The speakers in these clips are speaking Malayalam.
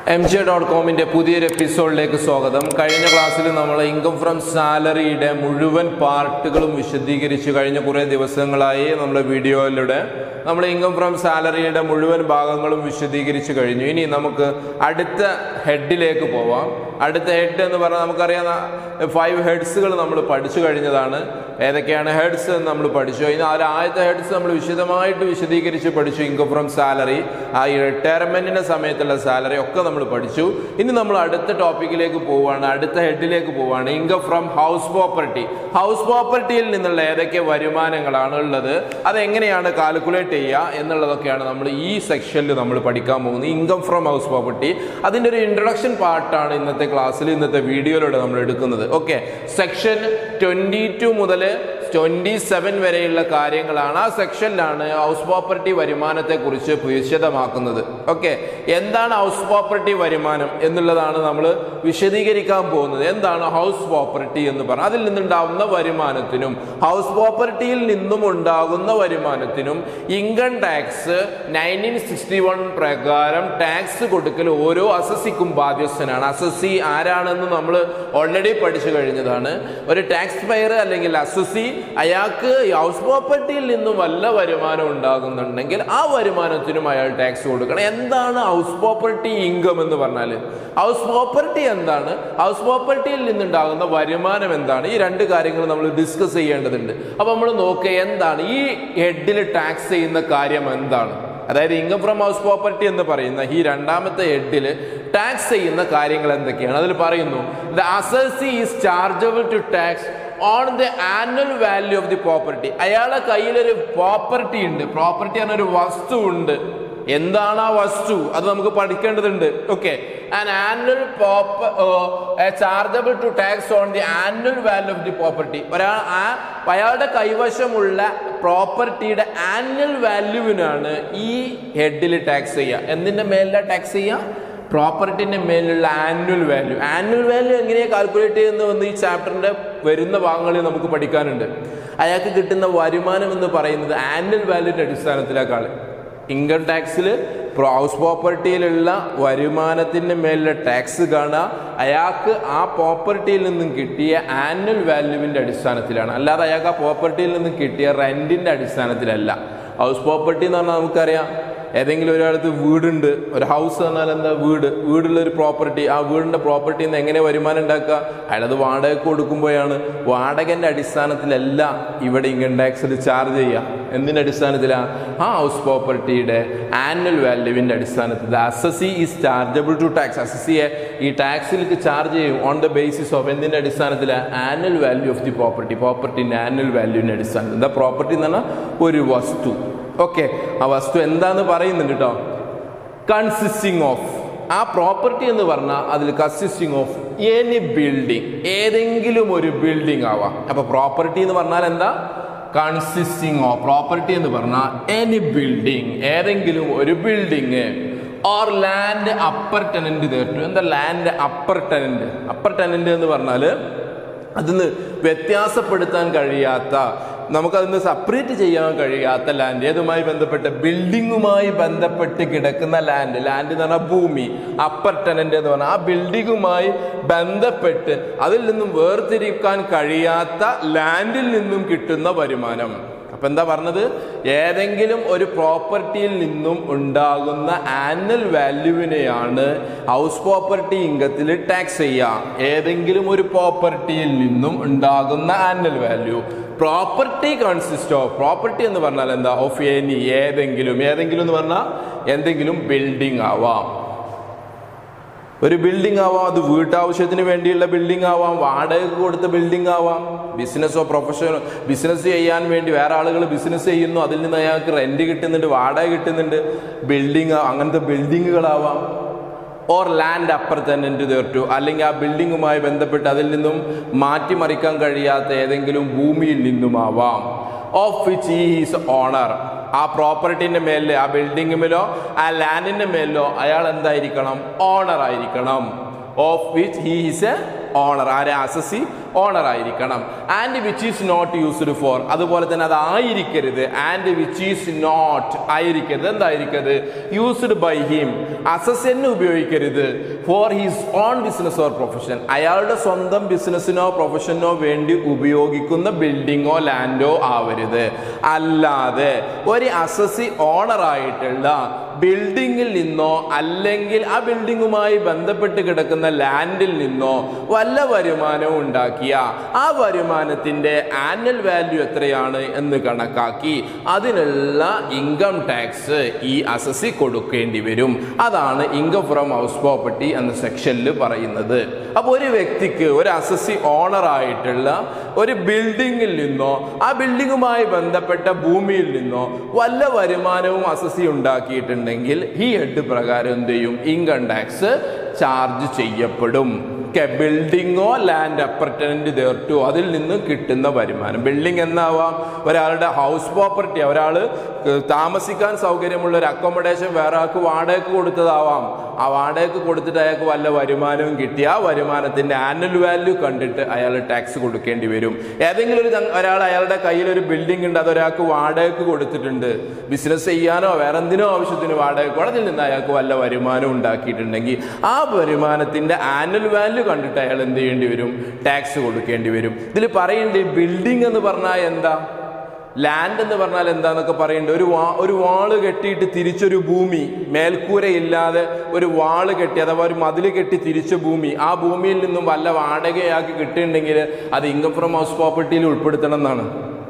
എം ജെ ഡോട്ട് കോമിൻ്റെ പുതിയൊരു എപ്പിസോഡിലേക്ക് സ്വാഗതം കഴിഞ്ഞ ക്ലാസ്സിൽ നമ്മൾ ഇൻകം ഫ്രം സാലറിയുടെ മുഴുവൻ പാർട്ടുകളും വിശദീകരിച്ചു കഴിഞ്ഞ കുറേ ദിവസങ്ങളായി നമ്മുടെ വീഡിയോയിലൂടെ നമ്മൾ ഇൻകം ഫ്രം സാലറിയുടെ മുഴുവൻ ഭാഗങ്ങളും വിശദീകരിച്ചു കഴിഞ്ഞു ഇനി നമുക്ക് അടുത്ത ഹെഡിലേക്ക് പോവാം അടുത്ത ഹെഡ് എന്ന് പറഞ്ഞാൽ നമുക്കറിയാം ഫൈവ് ഹെഡ്സുകൾ നമ്മൾ പഠിച്ചു കഴിഞ്ഞതാണ് ഏതൊക്കെയാണ് ഹെഡ്സ് എന്ന് നമ്മൾ പഠിച്ചു ഇനി അതിൽ ആദ്യത്തെ ഹെഡ്സ് നമ്മൾ വിശദമായിട്ട് വിശദീകരിച്ച് പഠിച്ചു ഇൻകം ഫ്രം സാലറി ആ റിട്ടയർമെന്റിന്റെ സമയത്തുള്ള സാലറി ഒക്കെ നമ്മൾ പഠിച്ചു ഇനി നമ്മൾ അടുത്ത ടോപ്പിക്കിലേക്ക് പോവുകയാണ് അടുത്ത ഹെഡിലേക്ക് പോവുകയാണ് income from house property house പ്രോപ്പർട്ടിയിൽ നിന്നുള്ള ഏതൊക്കെ വരുമാനങ്ങളാണ് ഉള്ളത് അതെങ്ങനെയാണ് കാൽക്കുലേറ്റ് ചെയ്യുക എന്നുള്ളതൊക്കെയാണ് നമ്മൾ ഈ സെക്ഷനിൽ നമ്മൾ പഠിക്കാൻ പോകുന്നത് ഇൻകം ഫ്രം ഹൗസ് പ്രോപ്പർട്ടി അതിൻ്റെ ഒരു ഇൻട്രൊഡക്ഷൻ പാർട്ടാണ് ഇന്നത്തെ ക്ലാസ്സിൽ ഇന്നത്തെ വീഡിയോയിലൂടെ നമ്മൾ എടുക്കുന്നത് ഓക്കെ സെക്ഷൻ ട്വൻറ്റി ടു മുതൽ ട്വൻറ്റി സെവൻ വരെയുള്ള കാര്യങ്ങളാണ് ആ സെക്ഷനിലാണ് ഹൗസ് പ്രോപ്പർട്ടി വരുമാനത്തെ കുറിച്ച് വിശദമാക്കുന്നത് ഓക്കെ എന്താണ് ഹൗസ് പ്രോപ്പർട്ടി വരുമാനം എന്നുള്ളതാണ് നമ്മൾ വിശദീകരിക്കാൻ പോകുന്നത് എന്താണ് ഹൗസ് പ്രോപ്പർട്ടി എന്ന് പറഞ്ഞാൽ അതിൽ നിന്നുണ്ടാവുന്ന വരുമാനത്തിനും ഹൗസ് പ്രോപ്പർട്ടിയിൽ നിന്നും ഉണ്ടാകുന്ന വരുമാനത്തിനും income tax nineteen sixty one പ്രകാരം ടാക്സ് കൊടുക്കൽ ഓരോ അസസിക്കും ബാധ്യസ്ഥനാണ് അസസി ആരാണെന്ന് നമ്മൾ ഓൾറെഡി പഠിച്ചു കഴിഞ്ഞതാണ് ഒരു ടാക്സ് പെയർ അല്ലെങ്കിൽ അസസി അയാൾക്ക് ഹൗസ് പ്രോപ്പർട്ടിയിൽ നിന്നും വല്ല വരുമാനം ഉണ്ടാകുന്നുണ്ടെങ്കിൽ ആ വരുമാനത്തിനും അയാൾ ടാക്സ് കൊടുക്കണം എന്താണ് ഹൗസ് പ്രോപ്പർട്ടി ഇൻകം എന്ന് പറഞ്ഞാൽ ഹൗസ് പ്രോപ്പർട്ടി എന്താണ് ഹൗസ് പ്രോപ്പർട്ടിയിൽ നിന്നുണ്ടാകുന്ന വരുമാനം എന്താണ് ഈ രണ്ട് കാര്യങ്ങൾ നമ്മൾ ഡിസ്കസ് ചെയ്യേണ്ടതുണ്ട് അപ്പൊ നമ്മൾ നോക്കുക എന്താണ് ഈ ഹെഡിൽ ടാക്സ് ചെയ്യുന്ന കാര്യം എന്താണ് അതായത് ഇൻകം ഫ്രം ഹൗസ് പ്രോപ്പർട്ടി എന്ന് പറയുന്ന ഈ രണ്ടാമത്തെ ഹെഡിൽ ടാക്സ് ചെയ്യുന്ന കാര്യങ്ങൾ എന്തൊക്കെയാണ് അതിൽ പറയുന്നു the assessee is chargeable to tax on the annual value of the property അയാളെ കയ്യിലൊരു പ്രോപ്പർട്ടി ഉണ്ട് പ്രോപ്പർട്ടി എന്ന ഒരു വസ്തു ഉണ്ട് എന്താണ് ആ വസ്തു അത് നമുക്ക് പഠിക്കേണ്ടതുണ്ട് okay an annual chargeable to tax on the annual value of the property ഒരാൾ ആ അയാളുടെ കൈവശമുള്ള പ്രോപ്പർട്ടിയുടെ ആനുവൽ വാല്യൂവിനാണ് ഈ ഹെഡിൽ ടാക്സ് ചെയ്യുക എന്തിന്റെ മേലിലാണ് ടാക്സ് ചെയ്യുക പ്രോപ്പർട്ടിന്റെ മേലുള്ള ആനുവൽ വാല്യൂ ആനുവൽ വാല്യൂ എങ്ങനെയാണ് കാൽക്കുലേറ്റ് ചെയ്യുന്നതെന്ന് ഈ ചാപ്റ്ററിന്റെ വരുന്ന ഭാഗങ്ങളിൽ നമുക്ക് പഠിക്കാനുണ്ട് അയാൾക്ക് കിട്ടുന്ന വരുമാനം എന്ന് പറയുന്നത് ആനുവൽ വാല്യൂന്റെ അടിസ്ഥാനത്തിലേക്കാണ് ഇൻകം ടാക്സിൽ ഹൗസ് പ്രോപ്പർട്ടിയിലുള്ള വരുമാനത്തിൻ്റെ മേലുള്ള ടാക്സ് കാണുക അയാൾക്ക് ആ പ്രോപ്പർട്ടിയിൽ നിന്നും കിട്ടിയ ആനുവൽ വാല്യൂവിൻ്റെ അടിസ്ഥാനത്തിലാണ് അല്ലാതെ അയാൾക്ക് ആ പ്രോപ്പർട്ടിയിൽ നിന്നും കിട്ടിയ റെൻറ്റിൻ്റെ അടിസ്ഥാനത്തിലല്ല ഹൗസ് പ്രോപ്പർട്ടി എന്ന് പറഞ്ഞാൽ നമുക്കറിയാം ഏതെങ്കിലും ഒരാളത്ത് വീടുണ്ട് ഒരു ഹൗസ് പറഞ്ഞാൽ എന്താ വീട് വീടുള്ള ഒരു പ്രോപ്പർട്ടി ആ വീടിന്റെ പ്രോപ്പർട്ടിയിൽ നിന്ന് എങ്ങനെ വരുമാനം ഉണ്ടാക്കുക അയാളത് വാടകയ്ക്ക് കൊടുക്കുമ്പോഴാണ് വാടകന്റെ അടിസ്ഥാനത്തിലല്ല ഇവിടെ ഇൻകം ടാക്സിൽ ചാർജ് ചെയ്യുക എന്തിന്റെ അടിസ്ഥാനത്തിലാണ് ആ ഹൗസ് പ്രോപ്പർട്ടിയുടെ ആനുവൽ വാല്യൂവിന്റെ അടിസ്ഥാനത്തിൽ assessee is chargeable to tax അസസിയെ ഈ ടാക്സിലേക്ക് ചാർജ് ചെയ്യും ഓൺ ദ ബേസിസ് ഓഫ് എന്തിന്റെ അടിസ്ഥാനത്തിൽ annual value of the property പ്രോപ്പർട്ടിന്റെ ആനുവൽ വാല്യൂവിന്റെ അടിസ്ഥാനത്തിൽ എന്താ പ്രോപ്പർട്ടി എന്ന് പറഞ്ഞാൽ ഒരു വസ്തു ഓക്കെ ആ വസ്തു എന്താന്ന് പറയുന്നുണ്ട് കേട്ടോ കൺസിസ്റ്റിംഗ് ഓഫ് ആ പ്രോപ്പർട്ടി എന്ന് പറഞ്ഞാൽ അതിൽ കൺസിസ്റ്റിംഗ് ഓഫ് എനി ബിൽഡിംഗ് ഏതെങ്കിലും ഒരു ബിൽഡിംഗ് ആവാം അപ്പൊ പ്രോപ്പർട്ടി എന്ന് പറഞ്ഞാൽ എന്താ കൺസിസ്റ്റിംഗ് ഓഫ് പ്രോപ്പർട്ടി എന്ന് പറഞ്ഞാൽ എനി ബിൽഡിംഗ് ഏതെങ്കിലും ഒരു building or land appurtenant thereto എന്താ land appurtenant appurtenant എന്ന് പറഞ്ഞാൽ അതിന് വ്യത്യാസപ്പെടുത്താൻ കഴിയാത്ത നമുക്കതിന് സെപ്പറേറ്റ് ചെയ്യാൻ കഴിയാത്ത ലാൻഡ് ഏതുമായി ബന്ധപ്പെട്ട് ബിൽഡിങ്ങുമായി ബന്ധപ്പെട്ട് കിടക്കുന്ന ലാൻഡ് ലാൻഡ് എന്ന് പറഞ്ഞാൽ ഭൂമി അപ്പർ ടെനന്റ് എന്ന് പറഞ്ഞാൽ ആ ബിൽഡിങ്ങുമായി ബന്ധപ്പെട്ട് അതിൽ നിന്നും വേർതിരിക്കാൻ കഴിയാത്ത ലാൻഡിൽ നിന്നും കിട്ടുന്ന വരുമാനം അപ്പൊ എന്താ പറഞ്ഞത് ഏതെങ്കിലും ഒരു പ്രോപ്പർട്ടിയിൽ നിന്നും ഉണ്ടാകുന്ന ആനുവൽ വാല്യൂവിനെയാണ് ഹൗസ് പ്രോപ്പർട്ടി ഇൻകത്തിൽ ടാക്സ് ചെയ്യുക ഏതെങ്കിലും ഒരു പ്രോപ്പർട്ടിയിൽ നിന്നും ഉണ്ടാകുന്ന annual value property consist of property എന്ന് പറഞ്ഞാൽ എന്താ ഓഫ് എനി ഏതെങ്കിലും ഏതെങ്കിലും എന്ന് പറഞ്ഞാൽ എന്തെങ്കിലും ബിൽഡിംഗ് ആവാം ഒരു ബിൽഡിംഗ് ആവാം അത് വീട്ടാവശ്യത്തിന് വേണ്ടിയുള്ള ബിൽഡിംഗ് ആവാം വാടകയ്ക്ക് കൊടുത്ത ബിൽഡിംഗ് ആവാം ബിസിനസ്സോ പ്രൊഫഷനോ ബിസിനസ് ചെയ്യാൻ വേണ്ടി വേറെ ആളുകൾ ബിസിനസ് ചെയ്യുന്നു അതിൽ നിന്ന് അയാൾക്ക് റെന്റ് കിട്ടുന്നുണ്ട് വാടക കിട്ടുന്നുണ്ട് ബിൽഡിംഗ് അങ്ങനത്തെ ബിൽഡിങ്ങുകളാവാം or land appurtenant thereto അല്ലെങ്കിൽ ആ ബിൽഡിങ്ങുമായി ബന്ധപ്പെട്ട് അതിൽ നിന്നും മാറ്റിമറിക്കാൻ കഴിയാത്ത ഏതെങ്കിലും ഭൂമിയിൽ നിന്നുമാവാം ഓഫ് വിച്ച് ഈസ് ഓണർ ആ പ്രോപ്പർട്ടിന്റെ മേലില് ആ ബിൽഡിങ്ങിലോ ആ ലാൻഡിന്റെ മേലിലോ അയാൾ എന്തായിരിക്കണം ഓണർ ആയിരിക്കണം of which he is a owner ആരെ അസസി ഓണർ ആയിരിക്കണം and which is not used for അതുപോലെ തന്നെ അത് ആയിരിക്കരുത് ആൻഡ് വിച്ച് ഈസ് നോട്ട് ആയിരിക്കരുത് എന്തായിരിക്കരുത് യൂസ്ഡ് ബൈ ഹിം അസസ് തന്നെ ഉപയോഗിക്കരുത് for his own business or profession അയാളുടെ സ്വന്തം ബിസിനസ്സിനോ പ്രൊഫഷനോ വേണ്ടി ഉപയോഗിക്കുന്ന ബിൽഡിങ്ങോ ലാൻഡോ ആവരുത് അല്ലാതെ ഒരു അസസി ഓണർ ആയിട്ടുള്ള ബിൽഡിങ്ങിൽ നിന്നോ അല്ലെങ്കിൽ ആ ബിൽഡിങ്ങുമായി ബന്ധപ്പെട്ട് കിടക്കുന്ന ലാൻഡിൽ നിന്നോ വല്ല വരുമാനവും ഉണ്ടാക്കിയ ആ വരുമാനത്തിന്റെ ആനുവൽ വാല്യൂ എത്രയാണ് എന്ന് കണക്കാക്കി അതിനുള്ള ഇൻകം ടാക്സ് ഈ അസസി കൊടുക്കേണ്ടി വരും അതാണ് ഇൻകം ഫ്രം ഹൗസ് പ്രോപ്പർട്ടി എന്ന സെക്ഷനിൽ പറയുന്നത് അപ്പോൾ ഒരു വ്യക്തിക്ക് ഒരു അസസി ഓണർ ആയിട്ടുള്ള ഒരു ബിൽഡിങ്ങിൽ നിന്നോ ആ ബിൽഡിങ്ങുമായി ബന്ധപ്പെട്ട ഭൂമിയിൽ നിന്നോ വല്ല വരുമാനവും അസസി ഉണ്ടാക്കിയിട്ടുണ്ടെങ്കിൽ ഈ ഹെഡ് പ്രകാരം എന്ത് ചെയ്യും ഇൻകം ടാക്സ് ചാർജ് ചെയ്യപ്പെടും ബിൽഡിങ്ങോ ലാൻഡ് അപ്പർട്ടനന്റ് തേർട്ടോ അതിൽ നിന്ന് കിട്ടുന്ന വരുമാനം ബിൽഡിംഗ് എന്നാവാം ഒരാളുടെ ഹൗസ് പ്രോപ്പർട്ടി ഒരാൾ താമസിക്കാൻ സൗകര്യമുള്ള ഒരു അക്കോമഡേഷൻ വേറെ ആൾക്ക് വാടകയ്ക്ക് കൊടുത്തതാവാം ആ വാടകയ്ക്ക് കൊടുത്തിട്ട് അയാൾക്ക് വല്ല വരുമാനവും കിട്ടി ആ വരുമാനത്തിന്റെ ആനുവൽ വാല്യൂ കണ്ടിട്ട് അയാൾ ടാക്സ് കൊടുക്കേണ്ടി വരും ഏതെങ്കിലും ഒരു തങ്- ഒരാൾ അയാളുടെ കയ്യിൽ ഒരു ബിൽഡിംഗ് ഉണ്ട് അത് ഒരാൾക്ക് വാടകയ്ക്ക് കൊടുത്തിട്ടുണ്ട് ബിസിനസ് ചെയ്യാനോ വേറെ എന്തിനോ ആവശ്യത്തിന് വാടകയ്ക്കോ അതിൽ നിന്ന് അയാൾക്ക് വല്ല വരുമാനം ഉണ്ടാക്കിയിട്ടുണ്ടെങ്കിൽ ആ വരുമാനത്തിന്റെ ആനുവൽ വാല്യൂ കണ്ടിട്ട് അയാൾ എന്ത് ചെയ്യേണ്ടി വരും ടാക്സ് കൊടുക്കേണ്ടി വരും ഇതിൽ പറയേണ്ടത് ബിൽഡിംഗ് എന്ന് പറഞ്ഞാൽ എന്താ ലാൻഡ് എന്ന് പറഞ്ഞാൽ എന്താന്നൊക്കെ പറയുന്നുണ്ട് ഒരു വാ ഒരു വാള് കെട്ടിയിട്ട് തിരിച്ചൊരു ഭൂമി മേൽക്കൂരയില്ലാതെ ഒരു വാള് കെട്ടി അഥവാ ഒരു മതിൽ കെട്ടി തിരിച്ച ഭൂമി ആ ഭൂമിയിൽ നിന്നും വല്ല വാടകയാക്കി കിട്ടുന്നുണ്ടെങ്കിൽ അത് ഇൻകം ഫ്രം ഹൗസ് പ്രോപ്പർട്ടിയിൽ ഉൾപ്പെടുത്തണം എന്നാണ്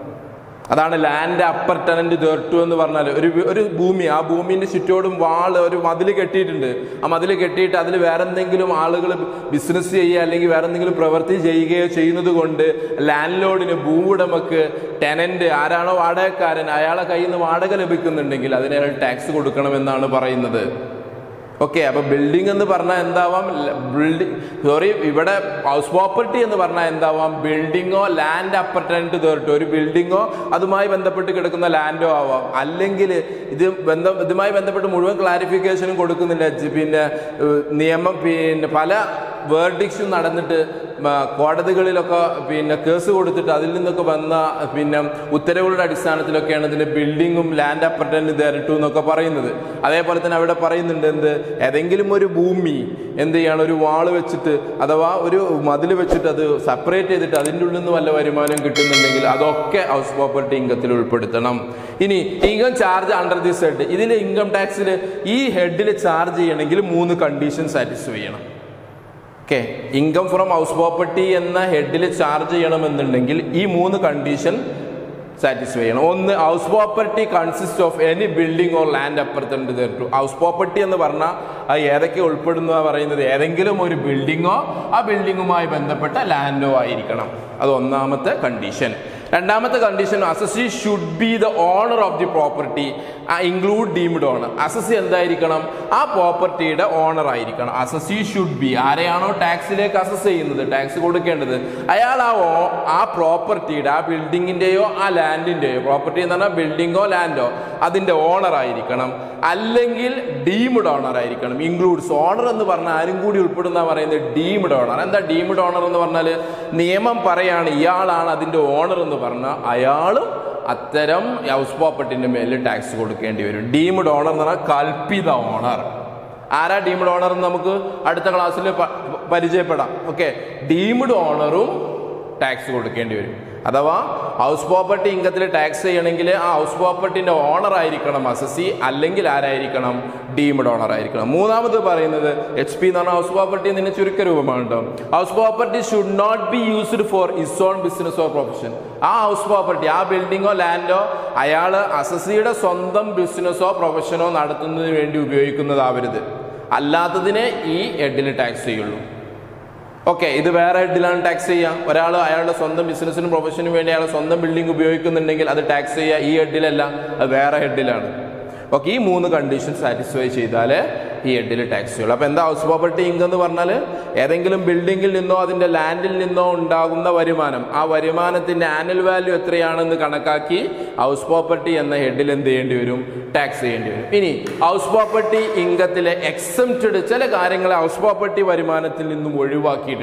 അതാണ് ലാൻഡ് അപ്പർ ടെനന്റ് തേർട്ടു എന്ന് പറഞ്ഞാൽ ഒരു വി- ഒരു ഭൂമി ആ ഭൂമിന്റെ ചുറ്റോടും വാള് ഒരു മതിൽ കെട്ടിയിട്ടുണ്ട് ആ മതിൽ കെട്ടിയിട്ട് അതിൽ വേറെ എന്തെങ്കിലും ആളുകൾ ബിസിനസ് ചെയ്യുക അല്ലെങ്കിൽ വേറെ എന്തെങ്കിലും പ്രവൃത്തി ചെയ്യുകയോ ചെയ്യുന്നത് കൊണ്ട് ലാൻഡ് ലോഡിന് ഭൂവുടമക്ക് ടെനന്റ് ആരാണോ വാടകക്കാരൻ അയാളെ കയ്യിൽ നിന്ന് വാടക ലഭിക്കുന്നുണ്ടെങ്കിൽ അതിന് അയാൾ ടാക്സ് കൊടുക്കണമെന്നാണ് പറയുന്നത് ഓക്കെ അപ്പൊ ബിൽഡിംഗ് എന്ന് പറഞ്ഞാൽ എന്താവാം ബിൽഡിംഗ് സോറി ഇവിടെ ഹൗസ് പ്രോപ്പർട്ടി എന്ന് പറഞ്ഞാൽ എന്താവാം ബിൽഡിങ്ങോ ലാൻഡ് അപ്പർട്ടനന്റ് തേർട്ടോ ഒരു ബിൽഡിങ്ങോ അതുമായി ബന്ധപ്പെട്ട് കിടക്കുന്ന ലാൻഡോ ആവാം അല്ലെങ്കിൽ ഇത് ബന്ധം ഇതുമായി ബന്ധപ്പെട്ട് മുഴുവൻ ക്ലാരിഫിക്കേഷനും കൊടുക്കുന്നില്ല ജി- പിന്നെ ഏഹ്, നിയമം പിന്നെ പല വേർഡിക്സും നടന്നിട്ട് മ, കോടതികളിലൊക്കെ പിന്നെ കേസ് കൊടുത്തിട്ട് അതിൽ നിന്നൊക്കെ വന്ന പിന്നെ ഉത്തരവുകളുടെ അടിസ്ഥാനത്തിലൊക്കെയാണ് ഇതിന്റെ ബിൽഡിങ്ങും ലാൻഡ് അപ്പർട്ടന്റ് തേരട്ടു എന്നൊക്കെ പറയുന്നത് അതേപോലെ തന്നെ അവിടെ പറയുന്നുണ്ട് എന്ത് ഏതെങ്കിലും ഒരു ഭൂമി എന്ത് ചെയ്യണം ഒരു വാള് വെച്ചിട്ട് അഥവാ ഒരു മതിൽ വെച്ചിട്ട് അത് സെപ്പറേറ്റ് ചെയ്തിട്ട് അതിൻ്റെ ഉള്ളിൽ നിന്ന് വല്ല വരുമാനം കിട്ടുന്നുണ്ടെങ്കിൽ അതൊക്കെ ഹൗസ് പ്രോപ്പർട്ടി ഇൻകത്തിൽ ഉൾപ്പെടുത്തണം ഇനി income charge under this head ഇതിൽ ഇൻകം ടാക്സിൽ ഈ ഹെഡിൽ ചാർജ് ചെയ്യണമെങ്കിൽ മൂന്ന് കണ്ടീഷൻ സാറ്റിസ്ഫൈ ചെയ്യണം okay income from house property എന്ന ഹെഡിൽ ചാർജ് ചെയ്യണമെന്നുണ്ടെങ്കിൽ ഈ മൂന്ന് കണ്ടീഷൻ സാറ്റിസ്ഫൈ ചെയ്യണം ഒന്ന് house property consist of any building or land അപ്പുറത്തുണ്ട് തേർത്തു ഹൗസ് പ്രോപ്പർട്ടി എന്ന് പറഞ്ഞാൽ അത് ഏതൊക്കെ ഉൾപ്പെടുന്ന പറയുന്നത് ഏതെങ്കിലും ഒരു ബിൽഡിങ്ങോ ആ ബിൽഡിങ്ങുമായി ബന്ധപ്പെട്ട ലാൻഡോ ആയിരിക്കണം അത് ഒന്നാമത്തെ കണ്ടീഷൻ രണ്ടാമത്തെ condition assessee should be the owner of the property include deemed owner assessee എന്തായിരിക്കണം ആ പ്രോപ്പർട്ടിയുടെ ഓണർ ആയിരിക്കണം അസസി ഷുഡ് ബി ആരെയാണോ ടാക്സിലേക്ക് അസസ് ചെയ്യുന്നത് ടാക്സ് കൊടുക്കേണ്ടത് അയാൾ ആ ഓ- ആ പ്രോപ്പർട്ടിയുടെ ആ ബിൽഡിങ്ങിന്റെയോ ആ ലാൻഡിന്റെയോ പ്രോപ്പർട്ടി എന്ന് പറഞ്ഞാൽ ബിൽഡിങ്ങോ ലാൻഡോ അതിന്റെ ഓണർ ആയിരിക്കണം അല്ലെങ്കിൽ ഡീംഡ് ഓണർ ആയിരിക്കണം ഇൻക്ലൂഡ്സ് ഓണർ എന്ന് പറഞ്ഞാൽ ആരും കൂടി ഉൾപ്പെടുന്ന പറയുന്നത് ഡീംഡ് ഓണർ എന്താ ഡീംഡ് ഓണർ എന്ന് പറഞ്ഞാൽ നിയമം പറയാണ് ഇയാളാണ് അതിന്റെ ഓണർ എന്ന് പറഞ്ഞാൽ അയാളും അത്തരം ഹൗസ് പ്രോപ്പർട്ടിന്റെ മേലിൽ ടാക്സ് കൊടുക്കേണ്ടി വരും ഡീംഡ് ഓണർ എന്ന് പറഞ്ഞാൽ കൽപ്പിത ഓണർ ആരാ ഡീംഡ് ഓണർ എന്ന് നമുക്ക് അടുത്ത ക്ലാസ്സിൽ പരിചയപ്പെടാം ഓക്കെ ഡീംഡ് ഓണറും ടാക്സ് കൊടുക്കേണ്ടി വരും അഥവാ ഹൗസ് പ്രോപ്പർട്ടി ഇൻകത്തിൽ ടാക്സ് ചെയ്യണമെങ്കിൽ ആ ഹൗസ് പ്രോപ്പർട്ടിന്റെ ഓണർ ആയിരിക്കണം അസസി അല്ലെങ്കിൽ ആരായിരിക്കണം ഡീംഡ് ഓണർ ആയിരിക്കണം മൂന്നാമത് പറയുന്നത് എച്ച് പി എന്ന് പറഞ്ഞ ഹൗസ് പ്രോപ്പർട്ടി ഇതിന്റെ ചുരുക്ക രൂപമാണ് കേട്ടോ house property should not be used for his own business or profession ആ ഹൗസ് പ്രോപ്പർട്ടി ആ ബിൽഡിങ്ങോ ലാൻഡോ അയാൾ അസസിയുടെ സ്വന്തം ബിസിനസ്സോ പ്രൊഫഷനോ നടത്തുന്നതിന് വേണ്ടി ഉപയോഗിക്കുന്നതാവരുത് അല്ലാത്തതിനെ ഈ ഹെഡിൽ ടാക്സ് ചെയ്യുള്ളൂ ഓക്കെ ഇത് വേറെ ഹെഡിലാണ് ടാക്സ് ചെയ്യുക ഒരാൾ അയാളുടെ സ്വന്തം ബിസിനസ്സിനും പ്രൊഫഷനും വേണ്ടി അയാൾ സ്വന്തം ബിൽഡിംഗ് ഉപയോഗിക്കുന്നുണ്ടെങ്കിൽ അത് ടാക്സ് ചെയ്യുക ഈ ഹെഡിലല്ല അത് വേറെ ഹെഡിലാണ് ഓക്കെ ഈ മൂന്ന് കണ്ടീഷൻ സാറ്റിസ്ഫൈ ചെയ്താലേ ഈ ഹെഡിൽ ടാക്സ് ചെയ്യുള്ളൂ അപ്പോൾ എന്താ ഹൗസ് പ്രോപ്പർട്ടി ഇൻകം എന്ന് പറഞ്ഞാൽ ഏതെങ്കിലും ബിൽഡിങ്ങിൽ നിന്നോ അതിൻ്റെ ലാൻഡിൽ നിന്നോ ഉണ്ടാകുന്ന വരുമാനം ആ വരുമാനത്തിൻ്റെ ആനുവൽ വാല്യൂ എത്രയാണെന്ന് കണക്കാക്കി ഹൗസ് പ്രോപ്പർട്ടി എന്ന ഹെഡിൽ എന്ത് ചെയ്യേണ്ടി വരും ടാക്സ് ചെയ്യേണ്ടി വരും ഇനി ഹൗസ് പ്രോപ്പർട്ടി ഇൻകത്തിലെ എക്സംപ്റ്റഡ് ചില കാര്യങ്ങൾ ഹൗസ് പ്രോപ്പർട്ടി വരുമാനത്തിൽ നിന്നും ഒഴിവാക്കിയിട്ടുണ്ട്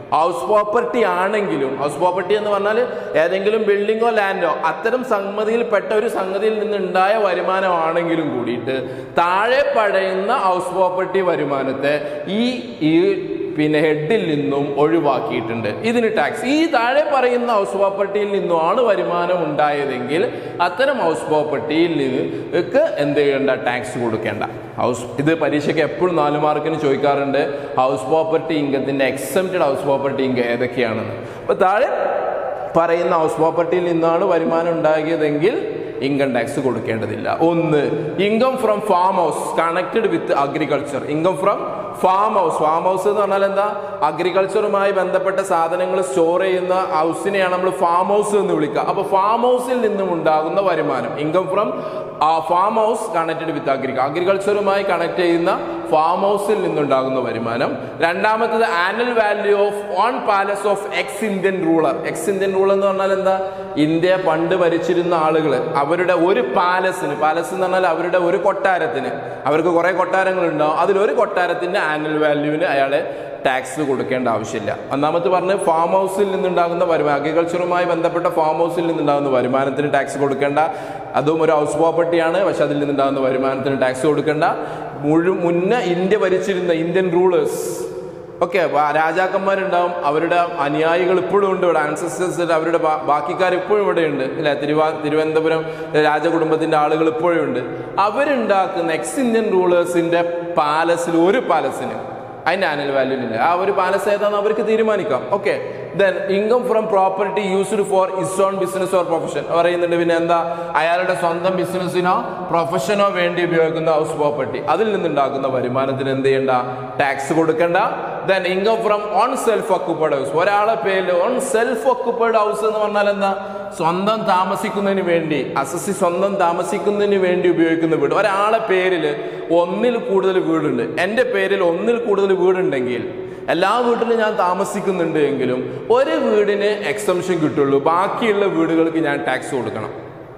ഹൗസ് പ്രോപ്പർട്ടി ആണെങ്കിലും ഹൗസ് പ്രോപ്പർട്ടി എന്ന് പറഞ്ഞാൽ ഏതെങ്കിലും ബിൽഡിങ്ങോ ലാൻഡോ അത്തരം സംഗതിയിൽപ്പെട്ട ഒരു സംഗതിയിൽ നിന്നുണ്ടായ വരുമാനമാണെങ്കിലും കൂടിയിട്ട് താഴെ പടയുന്ന ഹൗസ് പ്രോപ്പർട്ടി വരുമാനത്തെ ഈ ഈ പിന്നെ ഹെഡിൽ നിന്നും ഒഴിവാക്കിയിട്ടുണ്ട് ഇതിന് ടാക്സ് ഈ താഴെ പറയുന്ന ഹൗസ് പ്രോപ്പർട്ടിയിൽ നിന്നുമാണ് വരുമാനം ഉണ്ടായതെങ്കിൽ അത്തരം ഹൗസ് പ്രോപ്പർട്ടിയിൽ നിങ്ങൾക്ക് എന്ത് ചെയ്യേണ്ട ടാക്സ് കൊടുക്കേണ്ട ഹൗസ് ഇത് പരീക്ഷയ്ക്ക് എപ്പോഴും നാല് മാർക്കിന് ചോദിക്കാറുണ്ട് ഹൗസ് പ്രോപ്പർട്ടി ഇൻകത്തിന്റെ എക്സംപ്റ്റഡ് ഹൗസ് പ്രോപ്പർട്ടി ഇൻകം ഏതൊക്കെയാണെന്ന് അപ്പോൾ താഴെ പറയുന്ന ഹൗസ് പ്രോപ്പർട്ടിയിൽ നിന്നാണ് വരുമാനം ഉണ്ടാകിയതെങ്കിൽ ഇൻകം ടാക്സ് കൊടുക്കേണ്ടതില്ല ഒന്ന് income from farm house connected with agriculture income from farm house farm house എന്ന് പറഞ്ഞാൽ എന്താ അഗ്രികൾച്ചറുമായി ബന്ധപ്പെട്ട സാധനങ്ങൾ സ്റ്റോർ ചെയ്യുന്ന ഹൗസിനെയാണ് നമ്മൾ ഫാം ഹൗസ് എന്ന് വിളിക്കുക അപ്പൊ ഫാം ഹൗസിൽ നിന്നും ഉണ്ടാകുന്ന വരുമാനം income from farm house connected with അഗ്രിക അഗ്രികൾച്ചറുമായി കണക്ട് ചെയ്യുന്ന ഫാം ഹൗസിൽ നിന്നുണ്ടാകുന്ന വരുമാനം രണ്ടാമത്തത് annual value of one palace of ex Indian ruler ex Indian ruler എന്ന് പറഞ്ഞാൽ എന്താ ഇന്ത്യ പണ്ട് ഭരിച്ചിരുന്ന ആളുകൾ അവരുടെ ഒരു പാലസിന് പാലസ് എന്ന് പറഞ്ഞാൽ അവരുടെ ഒരു കൊട്ടാരത്തിന് അവർക്ക് കുറെ കൊട്ടാരങ്ങൾ ഉണ്ടാവും അതിലൊരു കൊട്ടാരത്തിന്റെ ആനുവൽ വാല്യൂവിന് അയാളെ ടാക്സ് കൊടുക്കേണ്ട ആവശ്യമില്ല ഒന്നാമത് പറഞ്ഞ് ഫാം ഹൗസിൽ നിന്നുണ്ടാകുന്ന വരുമാനം അഗ്രികൾച്ചറുമായി ബന്ധപ്പെട്ട ഫാം ഹൗസിൽ നിന്നുണ്ടാകുന്ന വരുമാനത്തിന് ടാക്സ് കൊടുക്കേണ്ട അതും ഒരു ഹൗസ് പ്രോപ്പർട്ടിയാണ് പക്ഷെ അതിൽ നിന്നുണ്ടാകുന്ന വരുമാനത്തിന് ടാക്സ് കൊടുക്കേണ്ട മുഴു മുന്നേ ഇന്ത്യ ഭരിച്ചിരുന്ന ഇന്ത്യൻ റൂളേഴ്സ് ഓക്കെ രാജാക്കന്മാരുണ്ടാവും അവരുടെ അനുയായികൾ ഇപ്പോഴും ഉണ്ട് ഇവിടെ ആൻസസ്റ്റേഴ്സ് അവരുടെ ബാ- ബാക്കിക്കാർ ഇപ്പോഴും ഇവിടെ ഉണ്ട് അല്ലെ തിരുവാ തിരുവനന്തപുരം രാജകുടുംബത്തിന്റെ ആളുകൾ ഇപ്പോഴും ഉണ്ട് അവരുണ്ടാക്കുന്ന എക്സ് ഇന്ത്യൻ റൂളേഴ്സിന്റെ പാലസിൽ ഒരു പാലസിന് അതിന്റെ ആനുവൽ വാല്യൂ ഇല്ല ആ ഒരു പാലസ് ഏതാണെന്ന് അവർക്ക് തീരുമാനിക്കാം okay then income from property used for his own business or profession പറയുന്നുണ്ട് പിന്നെ എന്താ അയാളുടെ സ്വന്തം ബിസിനസ്സിനോ പ്രൊഫഷനോ വേണ്ടി ഉപയോഗിക്കുന്ന ഹൗസ് പ്രോപ്പർട്ടി അതിൽ നിന്നുണ്ടാക്കുന്ന വരുമാനത്തിന് എന്ത് ചെയ്യണ്ട ടാക്സ് കൊടുക്കണ്ട then income from own self occupied house ഒരാളെ പേരിൽ ഓൺ സെൽഫ് ഒക്കുപ്പൈഡ് ഹൗസ് എന്ന് പറഞ്ഞാൽ എന്താ സ്വന്തം താമസിക്കുന്നതിന് വേണ്ടി അസസി സ്വന്തം താമസിക്കുന്നതിന് വേണ്ടി ഉപയോഗിക്കുന്ന വീട് ഒരാളെ പേരിൽ ഒന്നിൽ കൂടുതൽ വീടുണ്ട് എൻ്റെ പേരിൽ ഒന്നിൽ കൂടുതൽ വീടുണ്ടെങ്കിൽ എല്ലാ വീട്ടിലും ഞാൻ താമസിക്കുന്നുണ്ട് എങ്കിലും ഒരു വീടിന് എക്സംഷൻ കിട്ടുള്ളൂ ബാക്കിയുള്ള വീടുകൾക്ക് ഞാൻ ടാക്സ് കൊടുക്കണം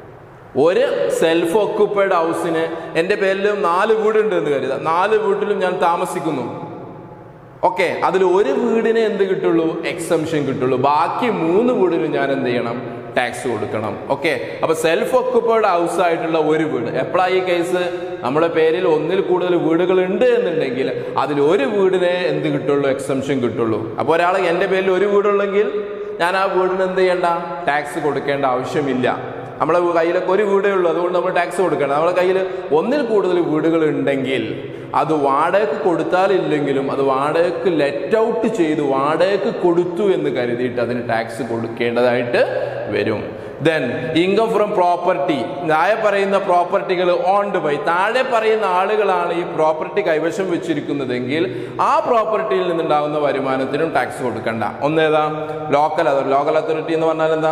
ഒരു സെൽഫ് ഓക്കുപ്പൈഡ് ഹൗസിന് എൻ്റെ പേരിൽ നാല് വീടുണ്ട് എന്ന് കരുതുക നാല് വീട്ടിലും ഞാൻ താമസിക്കുന്നു ഓക്കെ അതിൽ ഒരു വീടിന് എന്ത് കിട്ടുള്ളൂ എക്സംഷൻ കിട്ടുള്ളൂ ബാക്കി മൂന്ന് വീടിന് ഞാൻ എന്ത് ചെയ്യണം ടാക്സ് കൊടുക്കണം ഓക്കെ അപ്പൊ സെൽഫ് ഓക്കുപ്പൈഡ് ഹൗസ് ആയിട്ടുള്ള ഒരു വീട് എപ്പോഴാ ഈ കേസ് നമ്മുടെ പേരിൽ ഒന്നിൽ കൂടുതൽ വീടുകൾ ഉണ്ട് എന്നുണ്ടെങ്കിൽ അതിൽ ഒരു വീടിനെ എന്ത് കിട്ടുള്ളൂ എക്സംഷൻ കിട്ടുള്ളൂ അപ്പോൾ ഒരാൾ എൻ്റെ പേരിൽ ഒരു വീടുള്ളെങ്കിൽ ഞാൻ ആ വീടിന് എന്ത് ചെയ്യണ്ട ടാക്സ് കൊടുക്കേണ്ട ആവശ്യമില്ല നമ്മളെ കയ്യിലൊക്കെ ഒരു വീടേ ഉള്ളൂ അതുകൊണ്ട് നമ്മൾ ടാക്സ് കൊടുക്കണം നമ്മുടെ കയ്യിൽ ഒന്നിൽ കൂടുതൽ വീടുകൾ ഉണ്ടെങ്കിൽ അത് വാടകയ്ക്ക് കൊടുത്താലില്ലെങ്കിലും അത് വാടകയ്ക്ക് ലെറ്റ് ഔട്ട് ചെയ്ത് വാടകയ്ക്ക് കൊടുത്തു എന്ന് കരുതിയിട്ട് അതിന് ടാക്സ് കൊടുക്കേണ്ടതായിട്ട് വരും ദെൻ ഇൻകം ഫ്രം പ്രോപ്പർട്ടി താഴെ പറയുന്ന പ്രോപ്പർട്ടികൾ ഓൺഡ് ബൈ താഴെ പറയുന്ന ആളുകളാണ് ഈ പ്രോപ്പർട്ടി കൈവശം വെച്ചിരിക്കുന്നതെങ്കിൽ ആ പ്രോപ്പർട്ടിയിൽ നിന്നുണ്ടാകുന്ന വരുമാനത്തിനും ടാക്സ് കൊടുക്കണ്ട ഒന്നേതാ ലോക്കൽ അതോറിറ്റി ലോക്കൽ അതോറിറ്റി എന്ന് പറഞ്ഞാൽ എന്താ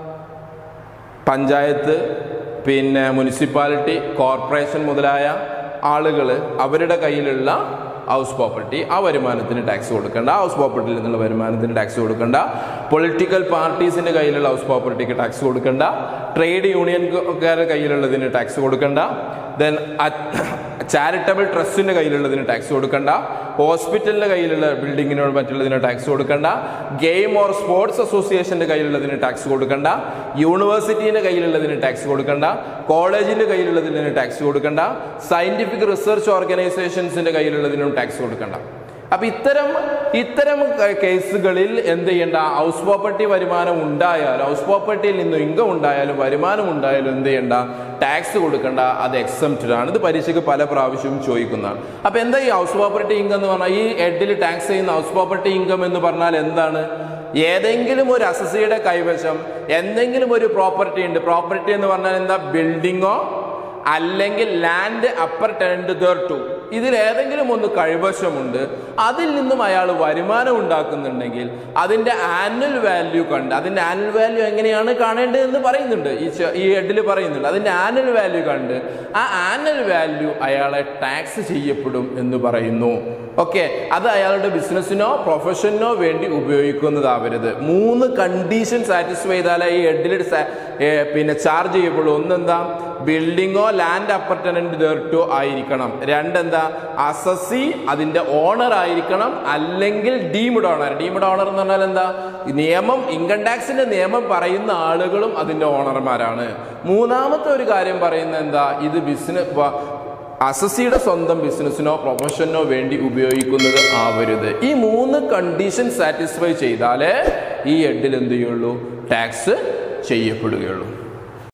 പഞ്ചായത്ത് പിന്നെ മുനിസിപ്പാലിറ്റി കോർപ്പറേഷൻ മുതലായ ആളുകൾ അവരുടെ കയ്യിലുള്ള ഹൗസ് പ്രോപ്പർട്ടി ആ വരുമാനത്തിന് ടാക്സ് കൊടുക്കണ്ട ഹൗസ് പ്രോപ്പർട്ടിയിൽ നിന്നുള്ള വരുമാനത്തിന് ടാക്സ് കൊടുക്കണ്ട പൊളിറ്റിക്കൽ പാർട്ടീസിന്റെ കയ്യിലുള്ള ഹൗസ് പ്രോപ്പർട്ടിക്ക് ടാക്സ് കൊടുക്കണ്ട ട്രേഡ് യൂണിയൻകാരുടെ കയ്യിലുള്ളതിന് ടാക്സ് കൊടുക്കണ്ട ദെൻ ചാരിറ്റബിൾ ട്രസ്റ്റിന്റെ കയ്യിലുള്ളതിന് ടാക്സ് കൊടുക്കണ്ട ഹോസ്പിറ്റലിന്റെ കയ്യിലുള്ള ബിൽഡിങ്ങിനോട് മറ്റുള്ളതിന് ടാക്സ് കൊടുക്കണ്ട ഗെയിം ഓർ സ്പോർട്സ് അസോസിയേഷന്റെ കയ്യിലുള്ളതിന് ടാക്സ് കൊടുക്കണ്ട യൂണിവേഴ്സിറ്റീന്റെ കയ്യിലുള്ളതിന് ടാക്സ് കൊടുക്കണ്ട കോളേജിന്റെ കയ്യിലുള്ളതിന് ടാക്സ് കൊടുക്കണ്ട സയന്റിഫിക് റിസർച്ച് ഓർഗനൈസേഷൻസിന്റെ കയ്യിലുള്ളതിനും ടാക്സ് കൊടുക്കണ്ട അപ്പൊ ഇത്തരം ഇത്തരം ക- കേസുകളിൽ എന്ത് ചെയ്യണ്ട ഹൗസ് പ്രോപ്പർട്ടി വരുമാനം ഉണ്ടായാലും ഹൗസ് പ്രോപ്പർട്ടിയിൽ നിന്ന് ഇൻകം ഉണ്ടായാലും വരുമാനം ഉണ്ടായാലും എന്ത് ചെയ്യണ്ട ടാക്സ് കൊടുക്കണ്ട അത് എക്സംപ്റ്റഡ് ആണ് ഇത് പരീക്ഷയ്ക്ക് പല പ്രാവശ്യവും ചോദിക്കുന്നതാണ് അപ്പൊ എന്താ ഈ ഹൗസ് പ്രോപ്പർട്ടി ഇൻകം എന്ന് പറഞ്ഞാൽ ഈ ഹെഡിൽ ടാക്സ് ചെയ്യുന്ന ഹൗസ് പ്രോപ്പർട്ടി ഇൻകം എന്ന് പറഞ്ഞാൽ എന്താണ് ഏതെങ്കിലും ഒരു അസസിയുടെ കൈവശം എന്തെങ്കിലും ഒരു പ്രോപ്പർട്ടി ഉണ്ട് പ്രോപ്പർട്ടി എന്ന് പറഞ്ഞാൽ എന്താ ബിൽഡിങ്ങോ അല്ലെങ്കിൽ land appurtenant thereto ഇതിൽ ഏതെങ്കിലും ഒന്ന് കൈവശമുണ്ട് അതിൽ നിന്നും അയാൾ വരുമാനം ഉണ്ടാക്കുന്നുണ്ടെങ്കിൽ അതിന്റെ ആനുവൽ വാല്യൂ കണ്ട് അതിന്റെ ആനുവൽ വാല്യൂ എങ്ങനെയാണ് കാണേണ്ടതെന്ന് പറയുന്നുണ്ട് ഈ ചെ- ഈ ഹെഡിൽ പറയുന്നുണ്ട് അതിന്റെ ആനുവൽ വാല്യൂ കണ്ട് ആ ആനുവൽ വാല്യൂ അയാളെ ടാക്സ് ചെയ്യപ്പെടും എന്ന് പറയുന്നു ഓക്കെ അത് അയാളുടെ ബിസിനസ്സിനോ പ്രൊഫഷനോ വേണ്ടി ഉപയോഗിക്കുന്നതാവരുത് മൂന്ന് കണ്ടീഷൻ സാറ്റിസ്ഫൈ ചെയ്താലേ ഈ ഹെഡിൽ പിന്നെ ചാർജ് ചെയ്യപ്പെടും ഒന്നെന്താ ബിൽഡിങ്ങോ ലാൻഡ് അപ്പർട്ടനന്റ് ദർട്ടോ ആയിരിക്കണം രണ്ടെന്താ അസസി അതിന്റെ ഓണർ ആയിരിക്കണം അല്ലെങ്കിൽ ഡീംഡ് ഓണർ ഡീംഡ് ഓണർ എന്ന് പറഞ്ഞാൽ എന്താ ഈ നിയമം ഇൻകം ടാക്സിന്റെ നിയമം പറയുന്ന ആളുകളും അതിന്റെ ഓണർമാരാണ് മൂന്നാമത്തെ ഒരു കാര്യം പറയുന്നത് എന്താ ഇത് ബിസിനസ് അസസിയുടെ സ്വന്തം ബിസിനസ്സിനോ പ്രൊഫഷനോ വേണ്ടി ഉപയോഗിക്കുന്നത് ആവരുത് ഈ മൂന്ന് കണ്ടീഷൻ സാറ്റിസ്ഫൈ ചെയ്താലേ ഈ എഡിൽ എന്ത് ചെയ്യുള്ളൂ ടാക്സ് ചെയ്യപ്പെടുകയുള്ളൂ